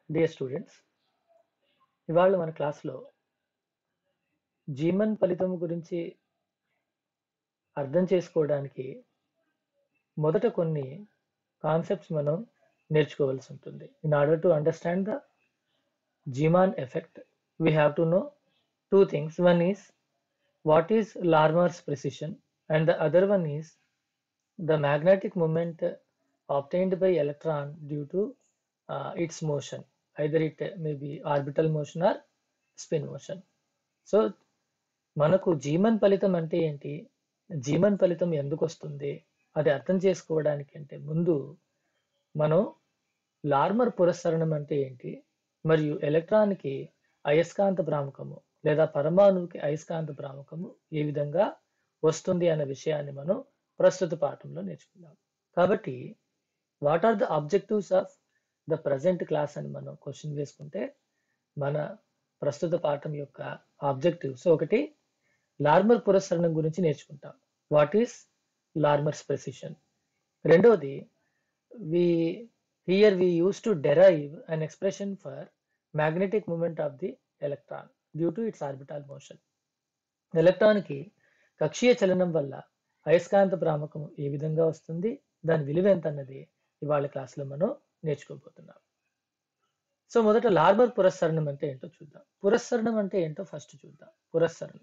Dear students ఇవాళ మన క్లాస్లో జీమన్ ఫలితం గురించి అర్థం చేసుకోవడానికి మొదట కొన్ని కాన్సెప్ట్స్ మనం నేర్చుకోవాల్సి ఉంటుంది in order to understand the Zeeman effect we have to know two things one is what is Larmor's precision and the other one is the magnetic moment obtained by electron due to uh, its motion either it may be orbital motion or spin motion so మనకు Zeeman ఫలితం అంటే ఏంటి Zeeman ఫలితం ఎందుకు వస్తుంది అది అర్థం చేసుకోవడానికి అంటే ముందు మనం లార్మర్ పురస్సరణం అంటే ఏంటి మరియు ఎలక్ట్రాన్కి అయస్కాంత భ్రామకము లేదా పరమాణువుకి అయస్కాంత భ్రామకము ఏ విధంగా వస్తుంది అనే విషయాన్ని మనం ప్రస్తుత పాఠంలో నేర్చుకుందాం కాబట్టి what are the objectives of the present class అని మనం క్వశ్చన్ వేసుకుంటే మన ప్రస్తుత పాఠం యొక్క ఆబ్జెక్టివ్స్ ఒకటి లార్మర్ పురస్సరణం గురించి నేర్చుకుంటాం వాట్ ఈస్ లార్మర్స్ ప్రెసిషన్ రెండవది we here we use to derive an expression for magnetic moment of the electron due to its orbital motion ఎలక్ట్రాన్కి కక్షీయ చలనం వల్ల అయస్కాంత భ్రామకం ఏ విధంగా వస్తుంది దాని విలువ ఎంత అన్నది ఇవాళ క్లాసులో మనం నేర్చుకోబోతున్నాం సో మొదట లార్మర్ పురస్సరణం అంటే ఏంటో చూద్దాం పురస్సరణం అంటే ఏంటో ఫస్ట్ చూద్దాం పురస్సరణం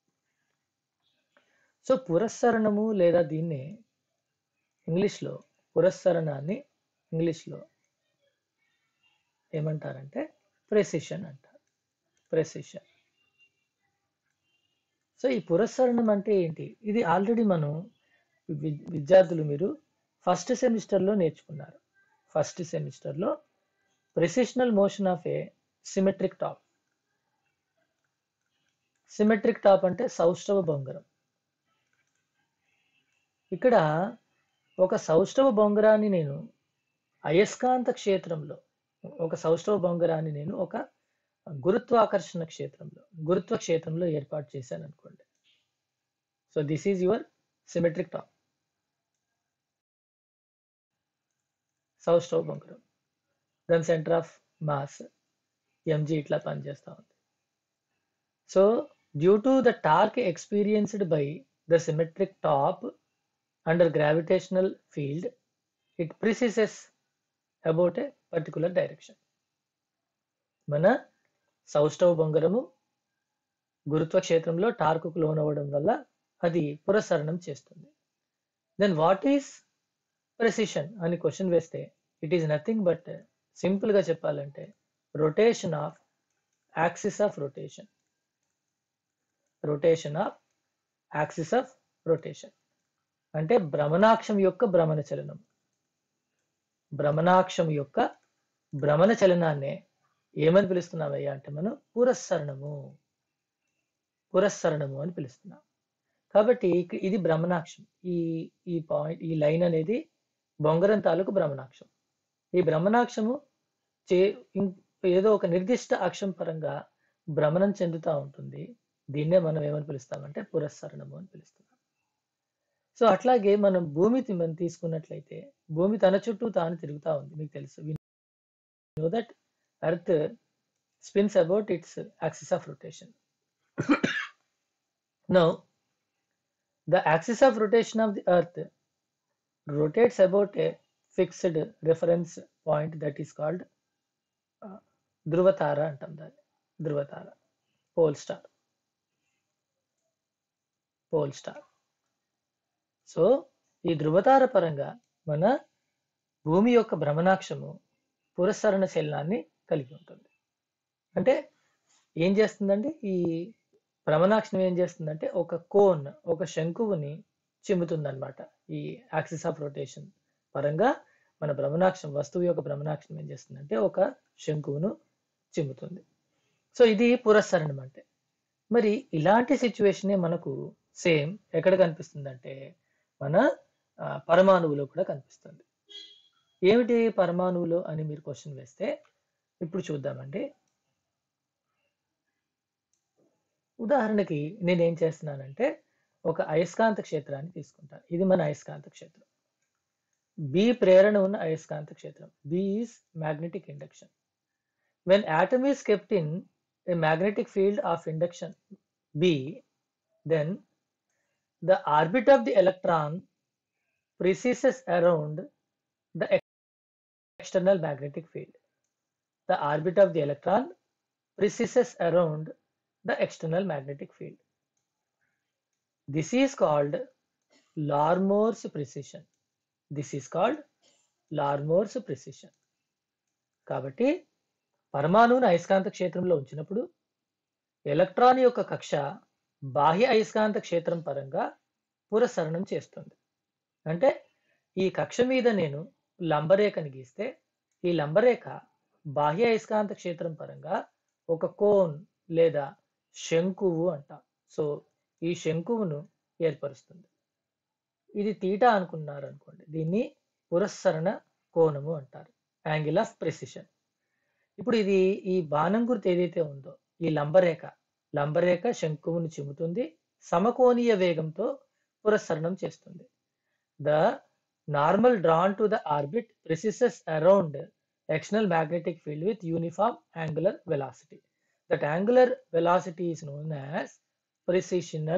సో పురస్సరణము లేదా దీన్ని ఇంగ్లీష్లో పురస్సరణాన్ని ఇంగ్లీష్లో ఏమంటారంటే ప్రెసిషన్ అంటారు ప్రెసిషన్ సో ఈ పురస్సరణం అంటే ఏంటి ఇది ఆల్రెడీ మనం వి- విద్యార్థులు మీరు ఫస్ట్ సెమిస్టర్లో నేర్చుకున్నారు ఫస్ట్ సెమిస్టర్లో precessional motion of a symmetric top symmetric top అంటే సౌష్ఠవ బొంగరం ఇక్కడ ఒక సౌష్ఠవ బొంగరాన్ని నేను అయస్కాంత క్షేత్రంలో ఒక సౌష్ఠవ బొంగరాన్ని నేను ఒక గురుత్వాకర్షణ క్షేత్రంలో గురుత్వ క్షేత్రంలో ఏర్పాటు చేశాను అనుకోండి so this is your symmetric top సౌస్టవ్ బంకరం దాని సెంటర్ ఆఫ్ మాస్ ఎంజీ ఇట్లా పనిచేస్తూ ఉంది so due to the torque experienced by the symmetric top under gravitational field it precesses about a particular direction మన సౌష్ఠవ బొంగరము గురుత్వ క్షేత్రంలో టార్కుకు లోనవ్వడం వల్ల అది పురస్సరణం చేస్తుంది దెన్ వాట్ ఈస్ ప్రెసిషన్ అని క్వశ్చన్ వేస్తే it is nothing but simple గా చెప్పాలంటే rotation of axis of rotation rotation of axis of rotation అంటే భ్రమణాక్షం యొక్క భ్రమణ చలనం భ్రమణాక్షం యొక్క భ్రమణ చలనాన్నే ఏమని పిలుస్తున్నామయ్యా అంటే మనం పురస్సరణము పురస్సరణము అని పిలుస్తున్నాం కాబట్టి ఇక- ఇది భ్రమణాక్షం ఈ ఈ పాయింట్ ఈ లైన్ అనేది బొంగరం తాలూకు భ్రమణాక్షం ఈ భ్రమణాక్షము చే ఇం- ఏదో ఒక నిర్దిష్ట అక్షం పరంగా భ్రమణం చెందుతూ ఉంటుంది దీన్నే మనం ఏమని పిలుస్తామంటే పురస్సరణము అని పిలుస్తున్నాం సో అట్లాగే మనం భూమి తి- మనం తీసుకున్నట్లయితే భూమి తన చుట్టూ తాను తిరుగుతూ ఉంది మీకు తెలుసు know that earth spins about its axis of rotation now the axis of rotation of the earth rotates about a fixed reference point that is called uh, ధృవతార అంటాం దాన్ని ధృవతార pole star pole star so ఈ ధృవతార పరంగా మన భూమి యొక్క భ్రమణాక్షము పురస్సరణ చలనాన్ని కలిగి ఉంటుంది అంటే ఏం చేస్తుందండి ఈ భ్రమణాక్షం ఏం చేస్తుందంటే ఒక కోన్ ఒక శంకువుని చిమ్ముతుందన్నమాట ఈ యాక్సిస్ ఆఫ్ రొటేషన్ పరంగా మన భ్రమణాక్షం వస్తువు యొక్క భ్రమణాక్షం ఏం చేస్తుందంటే ఒక శంకువును చిమ్ముతుంది సో ఇది పురస్సరణం అంటే మరి ఇలాంటి సిచ్యువేషనే మనకు సేమ్ ఎక్కడ కనిపిస్తుందంటే మన ఆ, పరమాణువులో కూడా కనిపిస్తుంది ఏమిటి పరమాణువులు అని మీరు క్వశ్చన్ వేస్తే ఇప్పుడు చూద్దామండి ఉదాహరణకి నేను ఏం చేస్తున్నానంటే ఒక అయస్కాంత క్షేత్రాన్ని తీసుకుంటాను ఇది మన అయస్కాంత క్షేత్రం బి ప్రేరణ ఉన్న అయస్కాంత క్షేత్రం B is magnetic induction when atom is kept in a magnetic field of induction B, then the orbit of the electron precesses around the ex- external magnetic field. The orbit of the electron precesses around the external magnetic field. This is called Larmore's precision. This is called Larmore's precision. కాబట్టి పరమాణువును అయస్కాంత క్షేత్రంలో ఉంచినప్పుడు electron యొక్క కక్ష బాహ్య అయస్కాంత క్షేత్రం పరంగా పురసరణం చేస్తుంది అంటే ఈ కక్ష మీద నేను లంబరేఖని గీస్తే ఈ లంబరేఖ బాహ్య అయస్కాంత క్షేత్రం పరంగా ఒక కోన్ లేదా శంకువు అంటాం సో ఈ శంకువును ఏర్పరుస్తుంది ఇది తీటా అనుకున్నారు అనుకోండి దీన్ని పురస్సరణ కోణము అంటారు యాంగిల్ ఆఫ్ ప్రెసిషన్ ఇప్పుడు ఇది ఈ బాణం గుర్తు ఏదైతే ఉందో ఈ లంబరేఖ లంబరేఖ శంకువును చిమ్ముతుంది సమకోణీయ వేగంతో పురస్సరణం చేస్తుంది the normal drawn to the orbit precesses around external magnetic field with uniform angular velocity. That angular velocity is known as precisional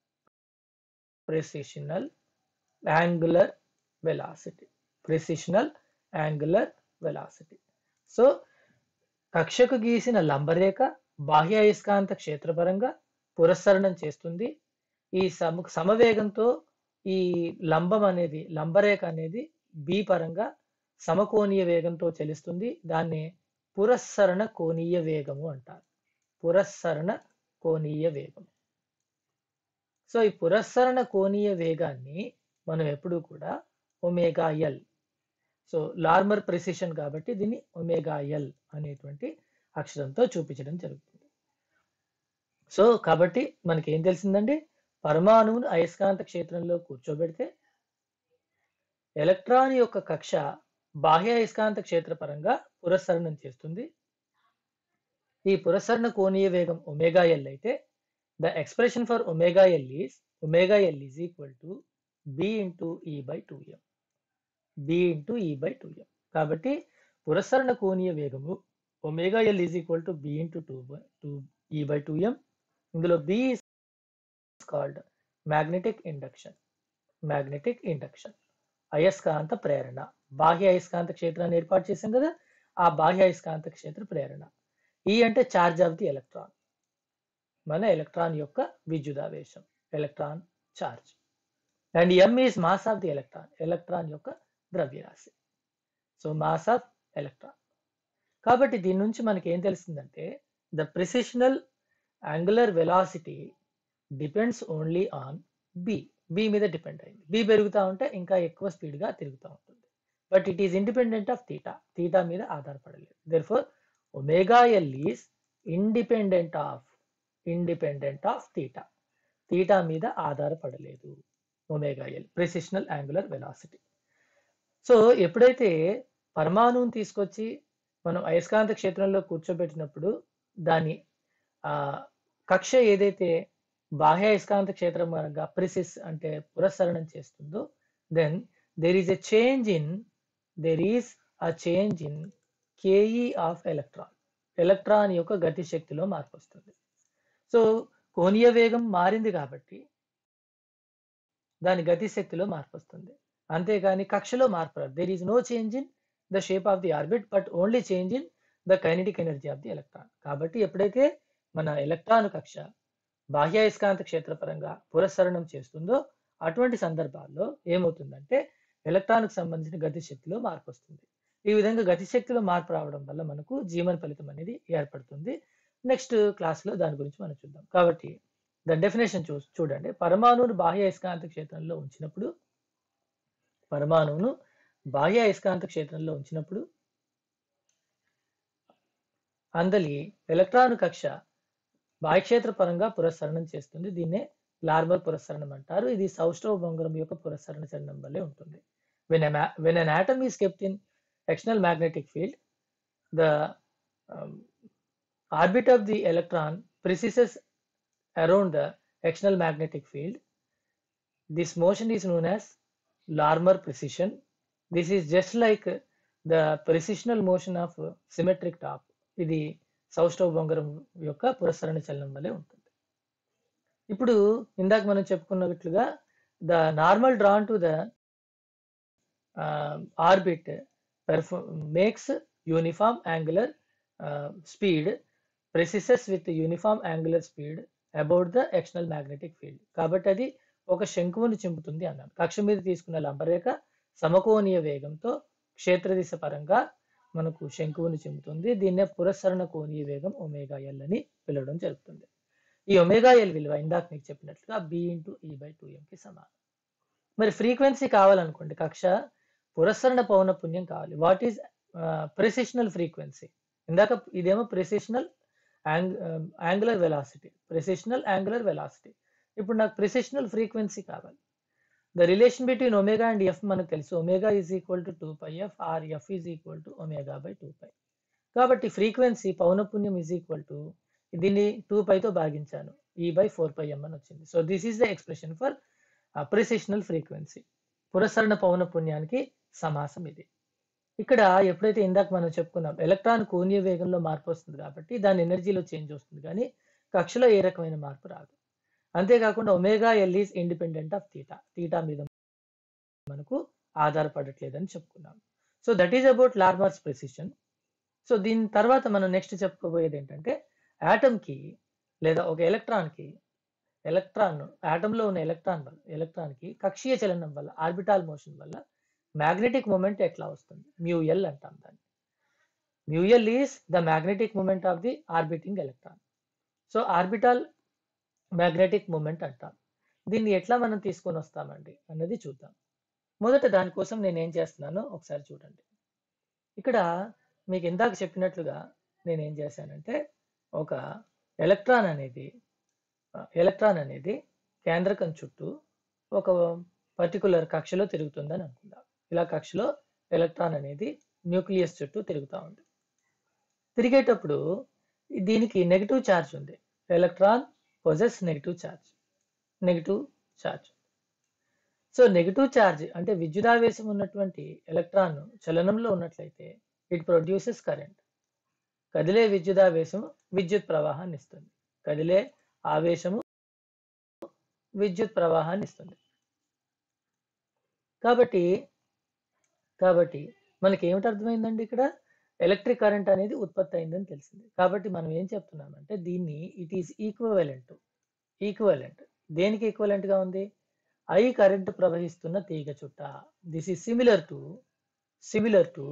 precisional angular velocity. Precisional angular velocity. So కక్షకు గీసిన లంబరేఖ బాహ్య అయస్కాంత క్షేత్రపరంగా పురస్సరణం చేస్తుంది ఈ సమ సమవేగంతో ఈ లంబం అనేది లంబరేఖ అనేది బి పరంగా సమకోణీయ వేగంతో చలిస్తుంది దాన్ని పురస్సరణ కోణీయ వేగము అంటారు పురస్సరణ కోణీయ వేగం సో ఈ పురస్సరణ కోణీయ వేగాన్ని మనం ఎప్పుడు కూడా omega L so Larmor precision కాబట్టి దీన్ని ఒమేగా ఎల్ అనేటువంటి అక్షరంతో చూపించడం జరుగుతుంది సో కాబట్టి మనకి ఏం తెలిసిందండి పరమాణువును అయస్కాంత క్షేత్రంలో కూర్చోబెడితే ఎలక్ట్రాన్ యొక్క కక్ష బాహ్య అయస్కాంత క్షేత్ర పరంగా పురస్సరణం చేస్తుంది ఈ పురస్సరణ కోణీయ వేగం ఒమేగా ఎల్ అయితే the expression for omega L is omega L is equal to B into ఈ by two m B into ఈ బై టూ ఎం కాబట్టి పురస్సరణ కోణీయ వేగము omega L is equal to B into two by two e by two m ఇందులో B is called magnetic induction magnetic induction అయస్కాంత ప్రేరణ బాహ్య అయస్కాంత క్షేత్రాన్ని ఏర్పాటు చేశాం కదా ఆ బాహ్య అయస్కాంత క్షేత్ర ప్రేరణ ఈ అంటే చార్జ్ ఆఫ్ ది ఎలక్ట్రాన్ మన ఎలక్ట్రాన్ యొక్క విద్యుదావేశం electron charge and m is mass of the electron electron యొక్క ద్రవ్యరాశి సో మాస్ ఆఫ్ ఎలక్ట్రాన్ కాబట్టి దీని నుంచి మనకి ఏం తెలిసిందంటే the precessional angular velocity depends only on B B మీద డిపెండ్ అయింది బి పెరుగుతూ ఉంటే ఇంకా ఎక్కువ స్పీడ్గా తిరుగుతూ ఉంటుంది but it is independent of theta theta మీద ఆధారపడలేదు therefore omega L is independent of independent of theta theta మీద ఆధారపడలేదు omega L precessional angular velocity so ఎప్పుడైతే పరమాణువుని తీసుకొచ్చి మనం అయస్కాంత క్షేత్రంలో కూర్చోబెట్టినప్పుడు దాని ఆ కక్ష ఏదైతే బాహ్య అయస్కాంత క్షేత్రం పరంగా ప్రిసిస్ అంటే పురస్సరణం చేస్తుందో then there is a change in there is a change in KE of electron electron యొక్క గతి శక్తిలో మార్పు వస్తుంది సో కోణీయ వేగం మారింది కాబట్టి దాని గతి శక్తిలో మార్పు వస్తుంది అంతేగాని కక్షలో మార్పు రాదు there is no change in the shape of the orbit but only change in the kinetic energy of the electron కాబట్టి ఎప్పుడైతే మన ఎలక్ట్రాన్ కక్ష బాహ్య అయస్కాంత క్షేత్రపరంగా పురస్సరణం చేస్తుందో అటువంటి సందర్భాల్లో ఏమవుతుందంటే ఎలక్ట్రాన్కు సంబంధించిన గతి శక్తిలో మార్పు వస్తుంది ఈ విధంగా గతి శక్తిలో మార్పు రావడం వల్ల మనకు జీవన ఫలితం అనేది ఏర్పడుతుంది నెక్స్ట్ క్లాస్లో దాని గురించి మనం చూద్దాం కాబట్టి దాని డెఫినేషన్ చూ చూడండి పరమాణువును బాహ్య అయస్కాంత క్షేత్రంలో ఉంచినప్పుడు పరమాణువును బాహ్య అయస్కాంత క్షేత్రంలో ఉంచినప్పుడు అందలి ఎలక్ట్రాన్ కక్ష బాహ్యక్షేత్ర పరంగా పురస్సరణం చేస్తుంది దీన్నే లార్మర్ పురస్సరణం అంటారు ఇది సౌష్ఠవ బొంగరం యొక్క పురస్సరణ చలనం వల్లే ఉంటుంది when when an atom is kept in external magnetic field the orbit of the electron precesses around the external magnetic field this motion is known as Larmor precision. This is just like the precisional motion of symmetric top. ఇది సౌష్ఠవ బొంగరం యొక్క పురస్సరణ చలనం వలె ఉంటుంది ఇప్పుడు ఇందాక మనం చెప్పుకున్నట్లుగా the normal drawn to the orbit makes uniform angular speed precesses with uniform angular speed about the external magnetic field కాబట్టి అది ఒక శంకువును చింపుతుంది అన్నాను కక్ష మీద తీసుకున్న లంబరేఖ సమకోణీయ వేగంతో క్షేత్ర దిశ పరంగా మనకు శంకువును చింపుతుంది దీన్నే పురస్సరణ కోణీయ వేగం ఒమేగా ఎల్ అని పిలవడం జరుగుతుంది ఈ ఒమేగా ఎల్ విలువ ఇందాక మీకు చెప్పినట్లుగా బి ఇంటూ ఈ బై టూ కి సమానం మరి ఫ్రీక్వెన్సీ కావాలనుకోండి కక్ష పురస్సరణ పౌన పుణ్యం కావాలి వాట్ ఈజ్ ప్రెసిషనల్ ఫ్రీక్వెన్సీ ఇందాక ఇదేమో precessional angular velocity precessional angular velocity ఇప్పుడు నాకు ప్రెసిషనల్ ఫ్రీక్వెన్సీ కావాలి the relation between omega and F మనకు తెలుసు omega is equal to two pi F or F is equal to omega by two pi కాబట్టి frequency పౌనపుణ్యం is equal to దీన్ని two పైతో భాగించాను E by four pi M అని వచ్చింది so this is the expression for precessional frequency పురస్సరణ పౌనపుణ్యానికి సమాసం ఇది ఇక్కడ ఎప్పుడైతే ఇందాక మనం చెప్పుకున్నాం ఎలక్ట్రాన్ కోణీయ వేగంలో మార్పు వస్తుంది కాబట్టి దాని ఎనర్జీలో చేంజ్ వస్తుంది కానీ కక్షలో ఏ రకమైన మార్పు రాదు అంతేకాకుండా omega L is independent of theta theta మీద మనకు ఆధారపడట్లేదని చెప్పుకున్నాం so that is about Larmor's precession so దీని తర్వాత మనం నెక్స్ట్ చెప్పుకోబోయేది ఏంటంటే యాటమ్కి లేదా ఒక ఎలక్ట్రాన్కి ఎలక్ట్రాన్ యాటంలో ఉన్న ఎలక్ట్రాన్ వల్ల ఎలక్ట్రాన్కి కక్షీయ చలనం వల్ల ఆర్బిటాల్ మోషన్ వల్ల మ్యాగ్నెటిక్ మూమెంట్ ఎట్లా వస్తుంది మ్యూఎల్ అంటాం దాన్ని mu L is the magnetic moment of the orbiting electron so orbital magnetic moment అంటాం దీన్ని ఎట్లా మనం తీసుకొని వస్తామండి అన్నది చూద్దాం మొదట దానికోసం నేను ఏం చేస్తున్నానో ఒకసారి చూడండి ఇక్కడ మీకు ఇందాక చెప్పినట్లుగా నేను ఏం చేశానంటే ఒక ఎలక్ట్రాన్ అనేది ఎలక్ట్రాన్ అనేది కేంద్రకం చుట్టూ ఒక పర్టికులర్ కక్షలో తిరుగుతుందని అనుకుందాం ఇలా కక్షలో ఎలక్ట్రాన్ అనేది న్యూక్లియస్ చుట్టూ తిరుగుతూ ఉంది తిరిగేటప్పుడు దీనికి నెగిటివ్ ఛార్జ్ ఉంది electron possess negative charge negative charge so negative charge అంటే విద్యుదావేశం ఉన్నటువంటి ఎలక్ట్రాన్ చలనంలో ఉన్నట్లయితే ఇట్ ప్రొడ్యూసెస్ కరెంట్ కదిలే విద్యుదావేశం విద్యుత్ ప్రవాహాన్ని ఇస్తుంది కదిలే ఆవేశము విద్యుత్ ప్రవాహాన్ని ఇస్తుంది కాబట్టి కాబట్టి మనకి ఏమిటి అర్థమైందండి ఇక్కడ ఎలక్ట్రిక్ కరెంట్ అనేది ఉత్పత్తి అయిందని తెలిసింది కాబట్టి మనం ఏం చెప్తున్నామంటే దీన్ని ఇట్ ఈస్ ఈక్వలెంట్ ఈక్వలెంట్ దేనికి ఈక్వలెంట్ గా ఉంది ఐ కరెంట్ ప్రవహిస్తున్న తీగ చుట్ట this is similar to similar to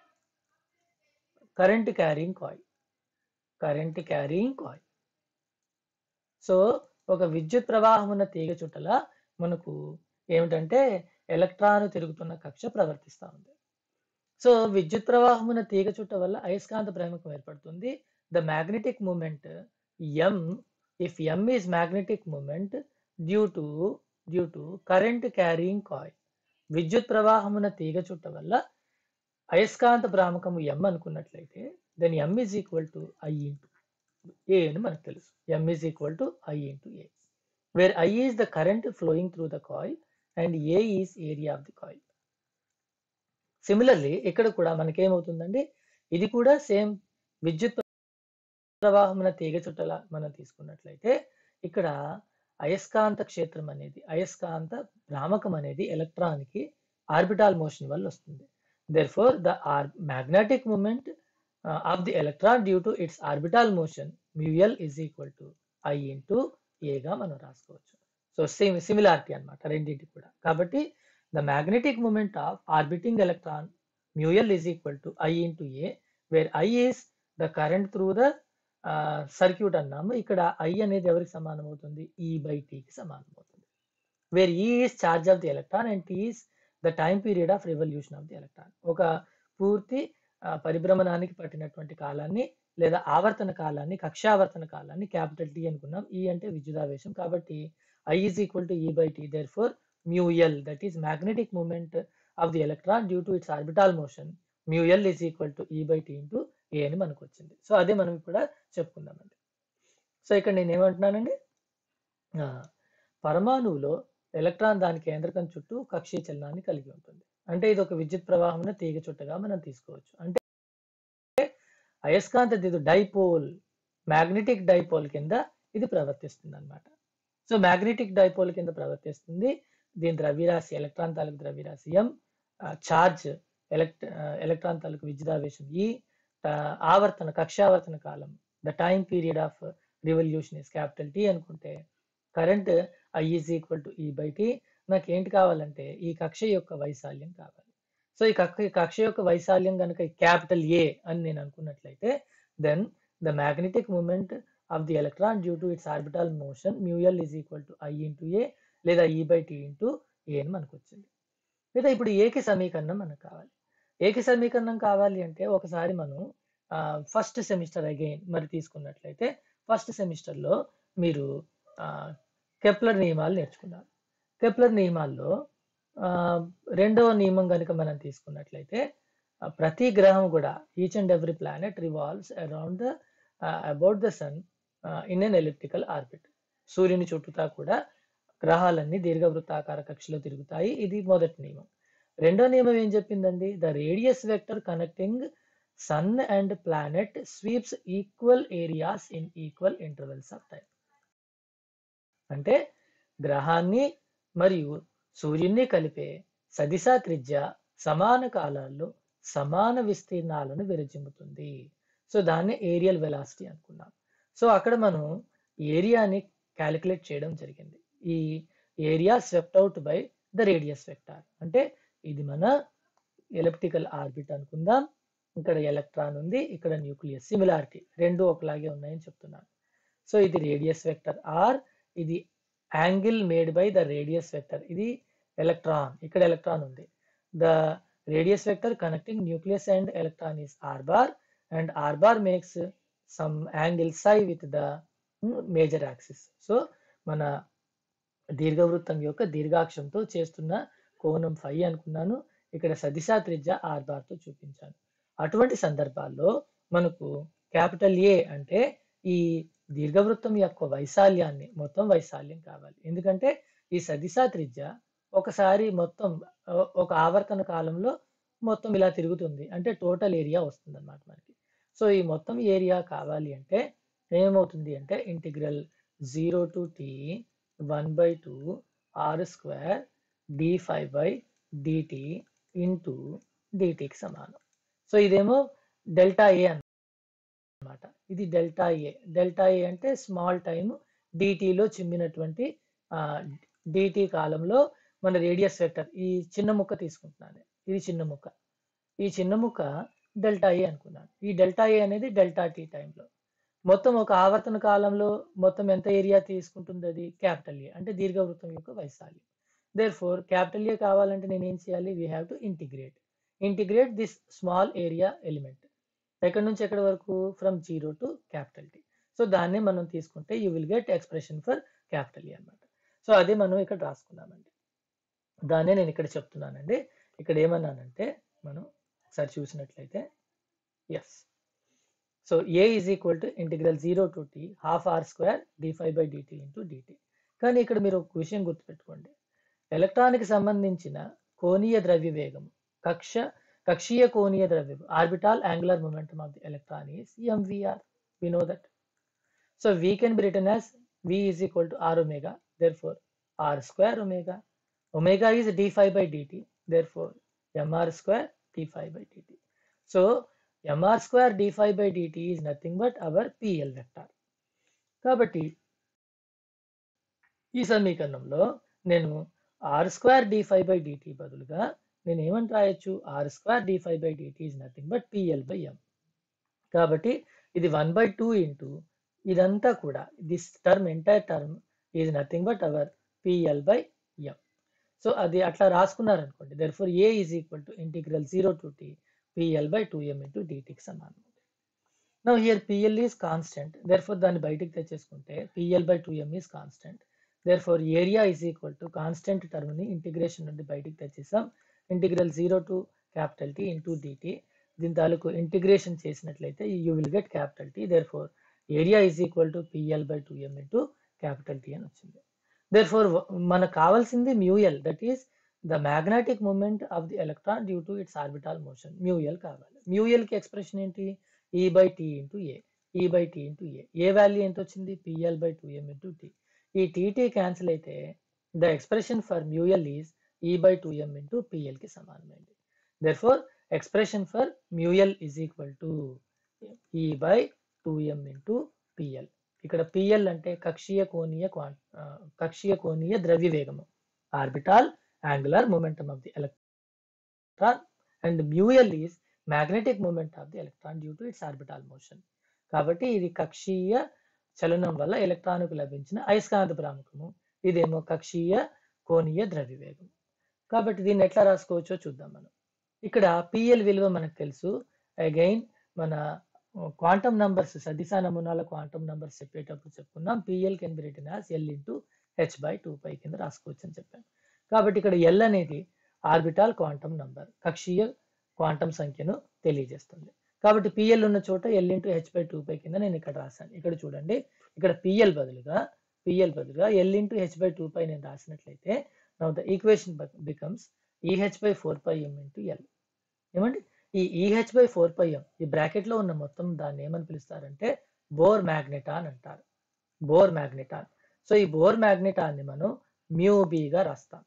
current carrying coil current carrying coil so ఒక విద్యుత్ ప్రవాహం ఉన్న తీగ చుట్టల మనకు ఏమిటంటే ఎలక్ట్రాన్ తిరుగుతున్న కక్ష ప్రవర్తిస్తూ ఉంది సో విద్యుత్ ప్రవాహం ఉన్న తీగ చుట్ట వల్ల అయస్కాంత ప్రేమకం ఏర్పడుతుంది the magnetic moment M if M is magnetic moment due to due to current carrying coil విద్యుత్ ప్రవాహం ఉన్న తీగ చుట్ట వల్ల అయస్కాంత భ్రామకము ఎం అనుకున్నట్లయితే then M is equal to I into A అని మనకు తెలుసు M is equal to I into A where I is the current flowing through the coil and A is area of the coil similarly ఇక్కడ కూడా మనకేమవుతుందండి ఇది కూడా same విద్యుత్ ప్రవాహం తీగ చుట్టల మనం తీసుకున్నట్లయితే ఇక్కడ అయస్కాంత క్షేత్రం అనేది అయస్కాంత భ్రామకం అనేది ఎలక్ట్రాన్ కి ఆర్బిటాల్ మోషన్ వల్ల వస్తుంది therefore the are magnetic moment of the electron due to its orbital motion mu L is equal to I into ఏగా మనం రాసుకోవచ్చు సో సేమ్ సిమిలారిటీ అనమాట రెండింటి కూడా కాబట్టి the magnetic moment of orbiting electron mu L is equal to I into A where I is the current through the circuit అన్నాము ఇక్కడ I అనేది ఎవరికి సమానం అవుతుంది ఈ బై టీకి సమానం అవుతుంది where E is charge of the electron and T is the time period of revolution of the electron ఒక పూర్తి పరిభ్రమణానికి పట్టినటువంటి కాలాన్ని లేదా ఆవర్తన కాలాన్ని కక్షావర్తన కాలాన్ని క్యాపిటల్ టీ అనుకున్నాం ఈ అంటే విద్యుదావేశం కాబట్టి I is equal to E by T therefore mu L that is magnetic moment of the electron due to its orbital motion mu L is equal to E by T into A అని మనకు వచ్చింది so అదే మనం కూడా చెప్పుకుందామండి so ఇక్కడ నేను ఏమంటున్నానండి పరమాణువులో electron దాని కేంద్రకం చుట్టూ కక్షీయ చలనాన్ని కలిగి ఉంటుంది అంటే ఇది ఒక విద్యుత్ ప్రవాహం తీగ చుట్టగా మనం తీసుకోవచ్చు అంటే అయస్కాంత దిద్దు డైపోల్ మ్యాగ్నెటిక్ డైపోల్ కింద ఇది ప్రవర్తిస్తుంది అనమాట సో మ్యాగ్నెటిక్ డైపోల్ కింద ప్రవర్తిస్తుంది దీని ద్రవ్యరాశి ఎలక్ట్రాన్ తాలూకు ద్రవ్యరాశి ఎం చార్జ్ ఎలక్ట్ ఎలక్ట్రాన్ తాలూకు విద్యుదావేశం ఈ ఆవర్తన కక్షావర్తన కాలం the time period of revolution is capital T అనుకుంటే current I is equal to E by T నాకు ఏంటి కావాలంటే ఈ కక్ష యొక్క వైశాల్యం కావాలి సో ఈ కక్ష కక్ష యొక్క వైశాల్యం కనుక క్యాపిటల్ ఏ అని నేను అనుకున్నట్లయితే then the magnetic moment of the electron due to its orbital motion mu L is equal to I into A లేదా E by T into A అని మనకు వచ్చింది లేదా ఇప్పుడు ఏకి సమీకరణం మనకు కావాలి ఏకి సమీకరణం కావాలి అంటే ఒకసారి మనం ఫస్ట్ సెమిస్టర్ అగైన్ మరి తీసుకున్నట్లయితే ఫస్ట్ సెమిస్టర్లో మీరు కెప్లర్ నియమాలు నేర్చుకున్నారు కెప్లర్ నియమాల్లో రెండవ నియమం కనుక మనం తీసుకున్నట్లయితే ప్రతి గ్రహం కూడా each and every planet revolves around the about the sun in an elliptical orbit సూర్యుని చుట్టూతా కూడా గ్రహాలన్నీ దీర్ఘవృత్తాకార కక్షలో తిరుగుతాయి ఇది మొదటి నియమం రెండో నియమం ఏం చెప్పిందండి the radius vector connecting sun and planet sweeps equal areas in equal intervals of time అంటే గ్రహాన్ని మరియు సూర్యున్ని కలిపే సదిశా త్రిజ్య సమాన కాలాల్లో సమాన విస్తీర్ణాలను విరజిమ్ముతుంది సో దాన్ని ఏరియల్ వెలాసిటీ అనుకున్నాం సో అక్కడ మనం ఏరియాని క్యాలిక్యులేట్ చేయడం జరిగింది ఈ area swept out by the radius vector అంటే ఇది మన ఎలప్టికల్ ఆర్బిట్ అనుకుందాం ఇక్కడ ఎలక్ట్రాన్ ఉంది ఇక్కడ న్యూక్లియస్ సిమిలారిటీ రెండు ఒకలాగే ఉన్నాయని చెప్తున్నాను సో ఇది రేడియస్ వెక్టర్ ఆర్ ఇది angle made by the radius vector ఇది ఎలక్ట్రాన్ ఇక్కడ ఎలక్ట్రాన్ ఉంది the radius vector connecting nucleus and electron is R bar and R bar makes some angle psi with the major axis so మన దీర్ఘవృత్తం యొక్క దీర్ఘాక్షంతో చేస్తున్న కోణం ఫై అనుకున్నాను ఇక్కడ సదిశా త్రిజ్య ఆర్ బార్తో చూపించాను అటువంటి సందర్భాల్లో మనకు క్యాపిటల్ ఏ అంటే ఈ దీర్ఘవృత్తం యొక్క వైశాల్యాన్ని మొత్తం వైశాల్యం కావాలి ఎందుకంటే ఈ సదిశా త్రిజ్య ఒకసారి మొత్తం ఒక ఆవర్తన కాలంలో మొత్తం ఇలా తిరుగుతుంది అంటే టోటల్ ఏరియా వస్తుంది అనమాట మనకి సో ఈ మొత్తం ఏరియా కావాలి అంటే ఏమవుతుంది అంటే integral zero to T one by two R square D phi by DT into డిటికి సమానం సో ఇదేమో డెల్టా ఏ అన్నమాట ఇది డెల్టా ఏ డెల్టా ఏ అంటే స్మాల్ టైమ్ డిటిలో చిమ్మినటువంటి డిటి కాలంలో మన రేడియస్ వెక్టర్ ఈ చిన్న ముక్క తీసుకుంటున్నాను ఇది చిన్న ముక్క ఈ చిన్న ముక్క డెల్టా ఏ అనుకున్నాను ఈ డెల్టా ఏ అనేది డెల్టా టీ టైంలో మొత్తం ఒక ఆవర్తన కాలంలో మొత్తం ఎంత ఏరియా తీసుకుంటుంది అది క్యాపిటల్ ఏ అంటే దీర్ఘవృత్తం యొక్క వైశాల్యం దేర్ ఫోర్ క్యాపిటల్ ఏ కావాలంటే నేను ఏం చేయాలి we have to integrate integrate this small area element ఎక్కడి నుంచి ఎక్కడి వరకు from zero to capital T so దాన్ని మనం తీసుకుంటే you will get expression for capital A అనమాట సో అదే మనం ఇక్కడ రాసుకున్నామండి దాన్నే నేను ఇక్కడ చెప్తున్నానండి ఇక్కడ ఏమన్నానంటే మనం ఒకసారి చూసినట్లయితే yes so A is equal to integral zero to T half R square D phi by DT into DT కానీ ఇక్కడ మీరు ఒక విషయం గుర్తుపెట్టుకోండి ఎలక్ట్రాన్కి సంబంధించిన కోణీయ ద్రవ్య వేగం కక్ష కక్షీయ కోణీయ ద్రవ్యం orbital angular momentum of the electron is MVR we know that so we can be written as v is equal to r omega therefore r square omega omega is d phi by dt therefore mr square d phi by dt so mr square d phi by dt is nothing but our pl vector కాబట్టి ఈ సమీకరణంలో నేను R square D phi by DT బదులుగా నేను ఏమని రాయొచ్చు R square D phi by DT is nothing but PL by M కాబట్టి ఇది వన్ బై టూ ఇంటూ ఇదంతా కూడా this term entire term is nothing but our PL by M so అది అట్లా రాసుకున్నారనుకోండి therefore A is equal to integral zero to T PL by two M into డిటికి సమానం now here PL is constant therefore దాన్ని బయటికి తెచ్చేసుకుంటే PL by two M is constant therefore area is equal to constant టర్మ్ని integration నుండి బయటికి తెచ్చేసాం integral zero to capital T into DT దీని తాలూకు ఇంటిగ్రేషన్ చేసినట్లయితే you will get capital T therefore area is equal to PL by two M into capital T అని వచ్చింది therefore మనకు కావాల్సింది mu L that is the magnetic moment of the electron due to its orbital motion mu L కావాలి mu L కి expression ఏంటి E by T into A E by T into A A value ఎంత వచ్చింది PL by two M into T ఈ TT cancel అయితే the expression for mu L is E by two M into PL కి సమానమైంది therefore expression for mu L is equal to E by two M into PL ఇక్కడ PL అంటే కక్షీయ కోణీయ క్వాంట్ కక్షీయ కోణీయ ద్రవ్య వేగము orbital angular momentum of the electron and mu L is magnetic moment of the electron due to its orbital motion కాబట్టి ఇది కక్షీయ చలనం వల్ల ఎలక్ట్రాన్కు లభించిన అయస్కాంత భ్రామకము ఇదేమో కక్షీయ కోణీయ ద్రవ్యవేగం కాబట్టి దీన్ని ఎట్లా రాసుకోవచ్చో చూద్దాం మనం ఇక్కడ పిఎల్ విలువ మనకు తెలుసు అగైన్ మన క్వాంటమ్ నంబర్స్ సదిశ నమూనాల క్వాంటమ్ నంబర్స్ చెప్పేటప్పుడు చెప్పుకున్నాం PL can be written as L into H by two pi కింద రాసుకోవచ్చు అని చెప్పాను కాబట్టి ఇక్కడ ఎల్ అనేది ఆర్బిటాల్ క్వాంటమ్ నంబర్ కక్షీయ క్వాంటం సంఖ్యను తెలియజేస్తుంది కాబట్టి పిఎల్ ఉన్న చోట L into H by two pi కింద నేను ఇక్కడ రాశాను ఇక్కడ చూడండి ఇక్కడ పిఎల్ బదులుగా పిఎల్ బదులుగా L into H by two pi నేను రాసినట్లయితే now the equation becomes EH by four pi M into L ఏమండి ఈ EH by four pi M ఈ బ్రాకెట్ లో ఉన్న మొత్తం దాన్ని ఏమని పిలుస్తారంటే బోర్ మ్యాగ్నెటాన్ అంటారు బోర్ మ్యాగ్నెటాన్ సో ఈ బోర్ మ్యాగ్నెటాన్ ని మనం మ్యూ గా రాస్తాం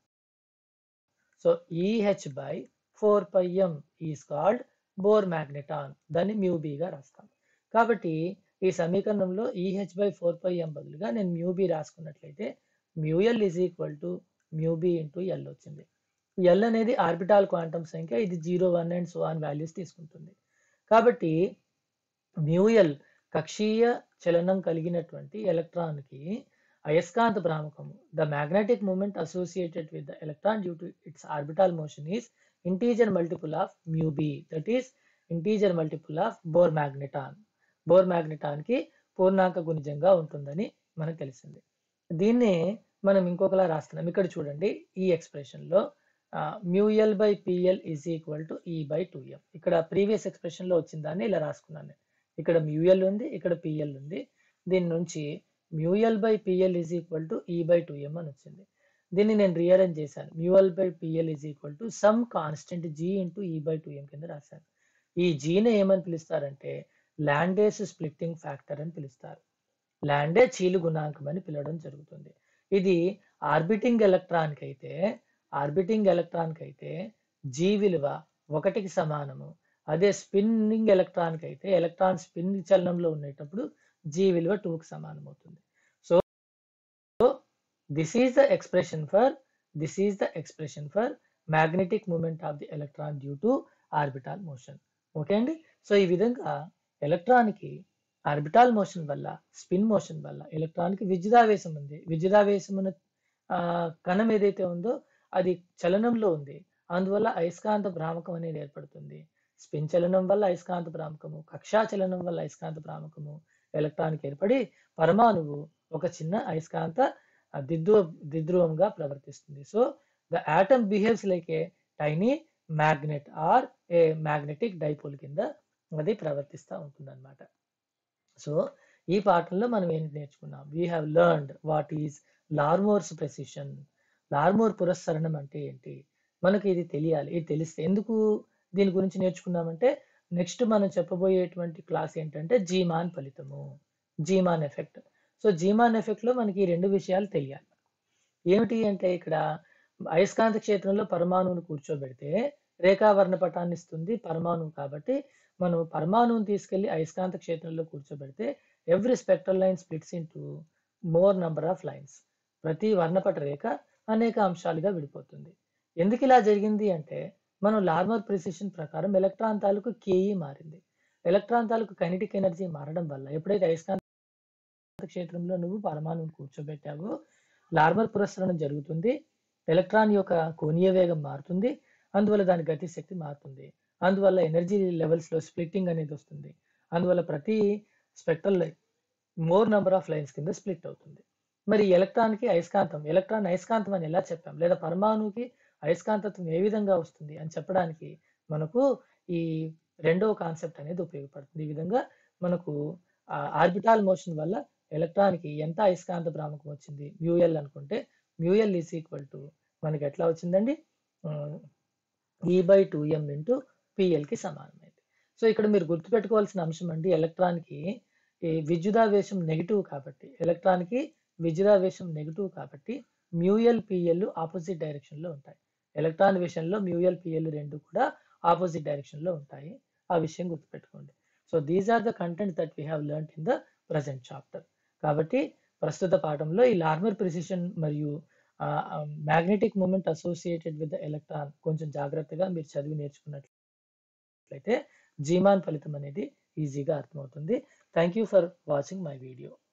so EH by four pi M is called Bohr magneton దాన్ని మ్యూ గా రాస్తాం కాబట్టి ఈ సమీకరణంలో EH by four pi M బదులుగా నేను మ్యూ బి రాసుకున్నట్లయితే mu L is equal to mu B into L వచ్చింది ఎల్ అనేది ఆర్బిటాల్ క్వాంటమ్ సంఖ్య ఇది zero one and so on values తీసుకుంటుంది కాబట్టి మ్యూఎల్ కక్షీయ చలనం కలిగినటువంటి ఎలక్ట్రాన్కి అయస్కాంత భ్రామకము the magnetic moment associated with the electron due to its orbital motion is integer multiple of mu B that is integer multiple of Bohr magneton Bohr magneton కి పూర్ణాంక గుణిజంగా ఉంటుందని మనకు తెలిసింది దీన్ని మనం ఇంకొకలా రాస్తున్నాం ఇక్కడ చూడండి ఈ ఎక్స్ప్రెషన్ లో mu L by PL is equal to E by two M ఇక్కడ ప్రీవియస్ ఎక్స్ప్రెషన్ లో వచ్చిన దాన్ని ఇలా రాసుకున్నాను ఇక్కడ మ్యూఎల్ ఉంది ఇక్కడ పిఎల్ ఉంది దీని నుంచి mu L by PL is equal to E by two M అని వచ్చింది దీన్ని నేను రీఅరేంజ్ చేశాను mu L by PL is equal to some constant G into ఈ బై టూ ఎం కింద రాశాను ఈ జీని ఏమని పిలుస్తారంటే ల్యాండేస్ స్ప్లిట్టింగ్ ఫ్యాక్టర్ అని పిలుస్తారు ల్యాండే చీలు గుణాంకం అని పిలవడం జరుగుతుంది ఇది ఆర్బిటింగ్ ఎలక్ట్రాన్ కి అయితే ఆర్బిటింగ్ ఎలక్ట్రాన్ కి అయితే జీ విలువ ఒకటికి సమానము అదే స్పిన్నింగ్ ఎలక్ట్రాన్ కి అయితే ఎలక్ట్రాన్ స్పిన్ చలనంలో ఉండేటప్పుడు జీ విలువ టూకి సమానం అవుతుంది so this is the expression for this is the expression for magnetic moment of the electron due to orbital motion okay అండి సో ఈ విధంగా ఎలక్ట్రాన్కి ఆర్బిటాల్ మోషన్ వల్ల స్పిన్ మోషన్ వల్ల ఎలక్ట్రాన్కి విద్యుదావేశం ఉంది విద్యుదావేశమున ఆ, కణం ఏదైతే ఉందో అది చలనంలో ఉంది అందువల్ల అయస్కాంత భ్రామకం అనేది ఏర్పడుతుంది స్పిన్ చలనం వల్ల అయస్కాంత భ్రామకము కక్షా చలనం వల్ల అయస్కాంత భ్రామకము ఎలక్ట్రాన్కి ఏర్పడి పరమాణువు ఒక చిన్న అయస్కాంత ఆ, దిద్దువ దిద్రువంగా ప్రవర్తిస్తుంది so the atom behaves like a tiny magnet or a magnetic dipole కింద అది ప్రవర్తిస్తూ ఉంటుంది అనమాట సో ఈ పాఠంలో మనం ఏంటి నేర్చుకున్నాం we have learned what is Larmor's precession Larmor పురస్సరణం అంటే ఏంటి మనకి ఇది తెలియాలి ఇది తెలిస్తే ఎందుకు దీని గురించి నేర్చుకున్నామంటే నెక్స్ట్ మనం చెప్పబోయేటువంటి క్లాస్ ఏంటంటే జీమాన్ ఫలితము Zeeman effect so Zeeman effect లో మనకి ఈ రెండు విషయాలు తెలియాలి ఏమిటి అంటే ఇక్కడ అయస్కాంత క్షేత్రంలో పరమాణువును కూర్చోబెడితే రేఖావర్ణ పటాన్ని ఇస్తుంది పరమాణువు కాబట్టి మనం పరమాణువుని తీసుకెళ్లి అయస్కాంత క్షేత్రంలో కూర్చోబెడితే every spectral line splits into more number of lines ప్రతి వర్ణపట రేఖ అనేక అంశాలుగా విడిపోతుంది ఎందుకు ఇలా జరిగింది అంటే మనం లార్మర్ ప్రిసిషన్ ప్రకారం ఎలక్ట్రాన్ తాలూకు కేఈ మారింది ఎలక్ట్రాన్ తాలూకు కైనటిక్ ఎనర్జీ మారడం వల్ల ఎప్పుడైతే అయస్కాంత క్షేత్రంలో నువ్వు పరమాణువుని కూర్చోబెట్టావో లార్మర్ పురస్సరణం జరుగుతుంది ఎలక్ట్రాన్ యొక్క కోణీయ వేగం మారుతుంది అందువల్ల దాని గతి శక్తి మారుతుంది అందువల్ల ఎనర్జీ లెవెల్స్ లో స్ప్లిట్టింగ్ అనేది వస్తుంది అందువల్ల ప్రతి spectral line more number of lines కింద స్ప్లిట్ అవుతుంది మరి ఎలక్ట్రాన్ కి అయస్కాంతం ఎలక్ట్రాన్ అయస్కాంతం అని ఎలా చెప్పాం లేదా పరమాణువుకి అయస్కాంతత్వం ఏ విధంగా వస్తుంది అని చెప్పడానికి మనకు ఈ రెండవ కాన్సెప్ట్ అనేది ఉపయోగపడుతుంది ఈ విధంగా మనకు ఆర్బిటాల్ మోషన్ వల్ల ఎలక్ట్రాన్ కి ఎంత అయస్కాంత భ్రామకం వచ్చింది మ్యూఎల్ అనుకుంటే మ్యూఎల్ ఈస్ ఈక్వల్ టు మనకి ఎట్లా వచ్చిందండి e by two M into PL కి సమానమైంది సో ఇక్కడ మీరు గుర్తుపెట్టుకోవాల్సిన అంశం అండి ఎలక్ట్రాన్కి ఈ విద్యుదావేశం నెగిటివ్ కాబట్టి ఎలక్ట్రాన్కి విద్యుదావేశం నెగిటివ్ కాబట్టి మ్యూఎల్ పిఎల్ ఆపోజిట్ డైరెక్షన్ లో ఉంటాయి ఎలక్ట్రాన్ విషయంలో మ్యూఎల్ పిఎల్ రెండు కూడా ఆపోజిట్ డైరెక్షన్ లో ఉంటాయి ఆ విషయం గుర్తుపెట్టుకోండి so these are the content that we have learn in the present chapter కాబట్టి ప్రస్తుత పాఠంలో ఈ లార్మర్ ప్రిసిషన్ మరియు magnetic moment associated with the electron కొంచెం జాగ్రత్తగా మీరు చదివి నేర్చుకున్నట్లయితే జీమాన్ ఫలితం అనేది ఈజీగా అర్థమవుతుంది thank you for watching my video